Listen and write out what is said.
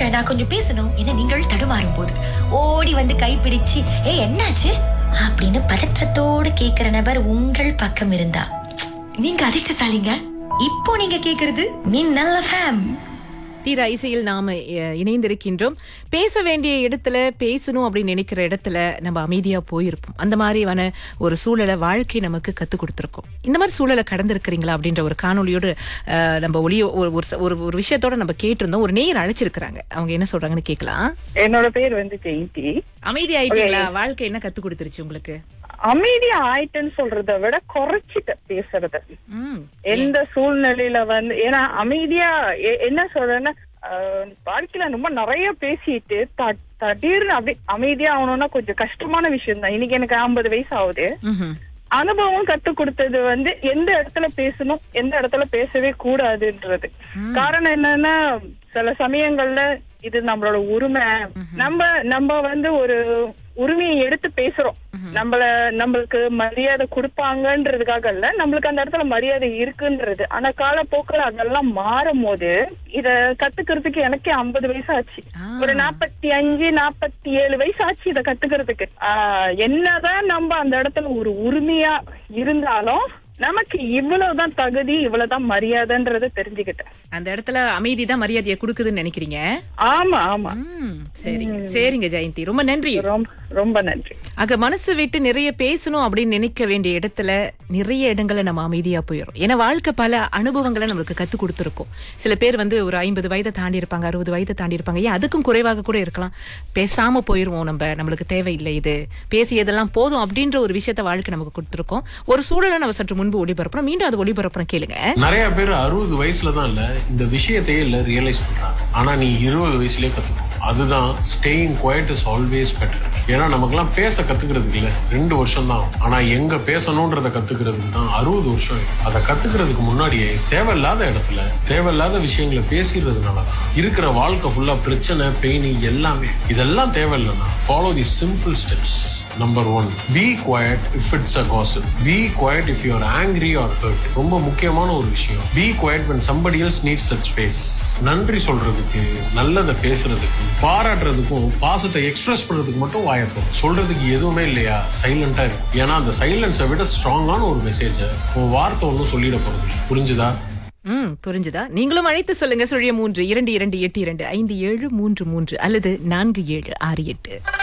நான் கொஞ்சம் பேசணும் என நீங்கள் தடுமாறும் போது ஓடி வந்து கைப்பிடிச்சு ஏ என்னாச்சு அப்படின்னு பதற்றத்தோடு கேக்குற நபர் உங்கள் பக்கம் இருந்தா நீங்க அதிர்ஷ்டசாலிங்க இப்போ நீங்க கேக்குறது மின்னல் ஃபேம் தீரா இசையில் நாம அஹ், இணைந்திருக்கின்றோம் பேச வேண்டிய இடத்துல பேசணும் அப்படின்னு நினைக்கிற இடத்துல நம்ம அமைதியா போயிருப்போம் அந்த மாதிரியான ஒரு சூழலை வாழ்க்கை நமக்கு கத்துக் கொடுத்துருக்கோம் இந்த மாதிரி சூழலை கடந்திருக்கிறீங்களா அப்படின்ற ஒரு காணொலியோடு அஹ், நம்ம ஒளியோ ஒரு ஒரு ச- ஒரு ஒரு விஷயத்தோட நம்ம கேட்டிருந்தோம் ஒரு நேயர் அழைச்சிருக்கிறாங்க அவங்க என்ன சொல்றாங்கன்னு கேட்கலாம் என்னோட பேர் வந்து ஜெயந்தி அமைதி ஆயிட்டீங்களா வாழ்க்கை என்ன கத்து கொடுத்துருச்சு உங்களுக்கு அமைதியா ஆயிட்டுன்னு சொல்றத விட குறைச்சிட்ட பேசுறத ம் எந்த சூழ்நிலையில வந்து ஏன்னா அமைதியா எ- என்ன சொல்றேன்னா ஆஹ், வாழ்க்கையில ரொம்ப நிறைய பேசிட்டு த- திடீர்னு அப்படி அமைதியா ஆகணும்னா கொஞ்சம் கஷ்டமான விஷயம் தான் இன்னைக்கு எனக்கு ஐம்பது வயசு ஆகுது ம்ஹும். அனுபவம் கத்து கொடுத்தது வந்து எந்த இடத்துல பேசணும் எந்த இடத்துல பேசவே கூடாதுன்றது காரணம் என்னன்னா சில சமயங்கள்ல இது நம்மளோட உரிமை நம்ம நம்ம வந்து ஒரு உரிமையை எடுத்து பேசுறோம் நம்மள நம்மளுக்கு மரியாதை கொடுப்பாங்கன்றதுக்காக இல்ல நம்மளுக்கு அந்த இடத்துல மரியாதை இருக்குன்றது ஆனா காலப்போக்கில் அதெல்லாம் மாறும் போது இத கத்துக்கிறதுக்கு எனக்கே ஐம்பது வயசு ஆச்சு ஆ. ஒரு நாற்பத்தி அஞ்சு நாற்பத்தி ஏழு வயசு ஆச்சு இத கத்துக்கிறதுக்கு ஆஹ் என்னதான் நம்ம அந்த இடத்துல ஒரு உரிமையா இருந்தாலும் நமக்கு இவ்வளவுதான் தகுதி இவ்வளவுதான் மரியாதைன்றத தெரிஞ்சுக்கிட்டேன் அந்த இடத்துல அமைதி தான் மரியாதையை கொடுக்குதுன்னு நினைக்கிறீங்க ஆமா ஆமா ம் சரிங்க சரிங்க ஜெயந்தி ரொம்ப நன்றி ரொம்ப ரொம்ப நன்றி அங்க மனசு விட்டு நிறைய பேசணும் அப்படின்னு நினைக்க வேண்டிய இடத்துல நிறைய இடங்களை நம்ம அமைதியா போயிடும் ஏன்னா வாழ்க்கை பல அனுபவங்களை நம்மளுக்கு கத்து கொடுத்துருக்கோம் சில பேர் வந்து ஒரு ஐம்பது வயதை தாண்டி இருப்பாங்க அறுபது வயதை தாண்டி இருப்பாங்க ஏன் அதுக்கும் குறைவாக கூட இருக்கலாம் பேசாம போயிருவோம் நம்ம நம்மளுக்கு தேவையில்லை இது பேசியதெல்லாம் போதும் அப்படின்ற ஒரு விஷயத்த வாழ்க்கை நமக்கு கொடுத்துருக்கோம் ஒரு சூழலை நம்ம சற்று முன்பு ஒளிபரப்புறோம் மீண்டும் அது ஒளிபரப்புறோம் கேளுங்க நிறைய பேர் அறுபது வயசுல தான் இல்ல இந்த விஷயத்தையே இல்ல ரியலைஸ் பண்றாங்க ஆனா நீ இருபது வயசுலயே கத்துக்கணும் அதுதான் staying quiet is always better ஏன்னா நமக்கெல்லாம் பேச கத்துக்கிறதுக்கு இல்ல ரெண்டு வருஷம் தான் ஆனா எங்க பேசணும்ன்றத கத்துக்கிறதுக்கு தான் அறுபது வருஷம் ஆயிடும். அதை கத்துக்கிறதுக்கு முன்னாடியே தேவையில்லாத இடத்துல தேவையில்லாத விஷயங்களை பேசிடுறதுனாலதான் இருக்கிற வாழ்க்கை ஃபுல்லா பிரச்சனை பெயின் எல்லாமே இதெல்லாம் தேவையில்லைன்னா follow the simple steps number one be quiet if it's a gossip be quiet if you are angry or hurt ரொம்ப முக்கியமான ஒரு விஷயம் be quiet when somebody else needs such space நன்றி சொல்றதுக்கு நல்லதை பேசுறதுக்கு பாராட்டுறதுக்கும் பாசத்தை எக்ஸ்பிரஸ் பண்றதுக்கு மட்டும் வாயத்தோம் சொல்றதுக்கு எதுவுமே இல்லையா சைலண்டா இருக்கு ஏன்னா அந்த சைலன்ஸை விட ஸ்ட்ராங்கான ஒரு மெசேஜை உன் வார்த்தை ஒன்றும் சொல்லிட போறது இல்லை. புரிஞ்சுதா ம் புரிஞ்சுதா நீங்களும் அழைத்து சொல்லுங்க சுழிய மூன்று இரண்டு இரண்டு எட்டு இரண்டு ஐந்து ஏழு மூன்று மூன்று அல்லது நான்கு ஏழு ஆறு எட்டு